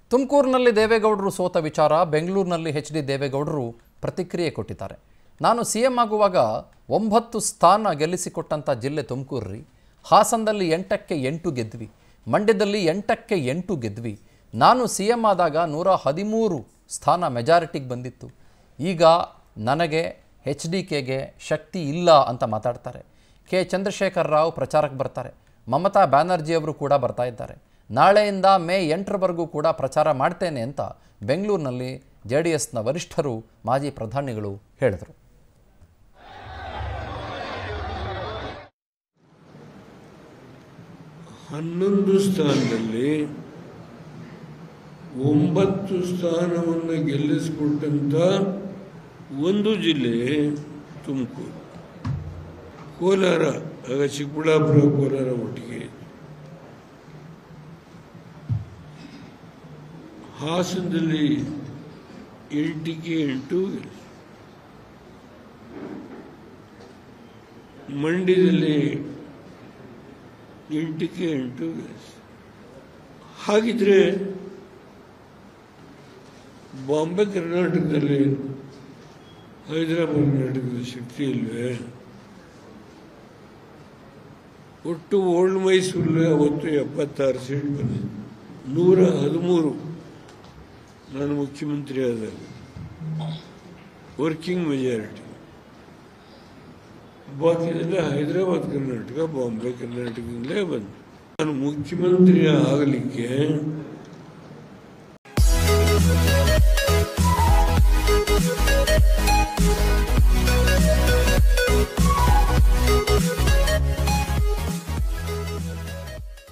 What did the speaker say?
ತುಮಕೂರಿನಲ್ಲಿ ದೇವೇಗೌಡರು ಸೋತ ವಿಚಾರ ಬೆಂಗಳೂರಿನಲ್ಲಿ ಎಚ್ ಡಿ ದೇವೇಗೌಡರು ಪ್ರತಿಕ್ರಿಯೆ ಕೊಟ್ಟಿದ್ದಾರೆ ನಾನು ಸಿ ಎಂ ಆಗುವಾಗ ಒಂಬತ್ತು ಸ್ಥಾನ ಗೆಲ್ಲಿಸಿಕೊಟ್ಟಂಥ ಜಿಲ್ಲೆ ತುಮಕೂರು ರೀ ಹಾಸನದಲ್ಲಿ ಎಂಟಕ್ಕೆ ಎಂಟು ಗೆದ್ವಿ ಮಂಡ್ಯದಲ್ಲಿ ಎಂಟಕ್ಕೆ ಎಂಟು ಗೆದ್ವಿ ನಾನು ಸಿ ಎಂ ಆದಾಗ ನೂರ ಹದಿಮೂರು ಸ್ಥಾನ ಮೆಜಾರಿಟಿಗೆ ಬಂದಿತ್ತು ಈಗ ನನಗೆ ಎಚ್ ಡಿ ಕೆಗೆ ಶಕ್ತಿ ಇಲ್ಲ ಅಂತ ಮಾತಾಡ್ತಾರೆ ಕೆ ಚಂದ್ರಶೇಖರ್ ರಾವ್ ಪ್ರಚಾರಕ್ಕೆ ಬರ್ತಾರೆ ಮಮತಾ ಬ್ಯಾನರ್ಜಿಯವರು ಕೂಡ ಬರ್ತಾ ಇದ್ದಾರೆ ನಾಳೆಯಿಂದ ಮೇ ಎಂಟರವರೆಗೂ ಕೂಡ ಪ್ರಚಾರ ಮಾಡ್ತೇನೆ ಅಂತ ಬೆಂಗಳೂರಿನಲ್ಲಿ ಜೆ ಡಿ ಎಸ್ನ ವರಿಷ್ಠರು ಮಾಜಿ ಪ್ರಧಾನಿಗಳು ಹೇಳಿದರು ಹನ್ನೊಂದು ಸ್ಥಾನದಲ್ಲಿ ಒಂಬತ್ತು ಸ್ಥಾನವನ್ನು ಗೆಲ್ಲಿಸಿಕೊಟ್ಟಂಥ ಒಂದು ಜಿಲ್ಲೆ ತುಮಕೂರು ಕೋಲಾರ ಆಗ ಚಿಕ್ಕಬಳ್ಳಾಪುರ ಕೋಲಾರ ಒಟ್ಟಿಗೆ ಇತ್ತು. ಹಾಸನದಲ್ಲಿ ಎಂಟಿಗೆ ಎಂಟು ಗೆಲ್ಲಿಸಿ ಮಂಡ್ಯದಲ್ಲಿ ಎಂಟಕ್ಕೆ ಎಂಟು ಗೆಲ್ಲಿಸಿ ಹಾಗಿದ್ರೆ ಬಾಂಬೆ ಕರ್ನಾಟಕದಲ್ಲಿ ಹೈದರಾಬಾದ್ ಕರ್ನಾಟಕದ ಶಕ್ತಿ ಇಲ್ವೇ ಒಟ್ಟು ಓಲ್ಡ್ ಮೈಸೂರಲ್ಲಿ ಅವತ್ತು ಎಪ್ಪತ್ತಾರು ಸೀಟ್ ಬಂದಿದೆ ನೂರ ಹದಿಮೂರು ನಾನು ಮುಖ್ಯಮಂತ್ರಿ ಆದಾಗ ವರ್ಕಿಂಗ್ ಮೆಜಾರಿಟಿ ಬಾಕಿದೆಲ್ಲ ಹೈದರಾಬಾದ್ ಕರ್ನಾಟಕ ಬಾಂಬೆ ಕರ್ನಾಟಕದಿಂದಲೇ ಬಂದು ನಾನು ಮುಖ್ಯಮಂತ್ರಿ ಆಗಲಿಕ್ಕೆ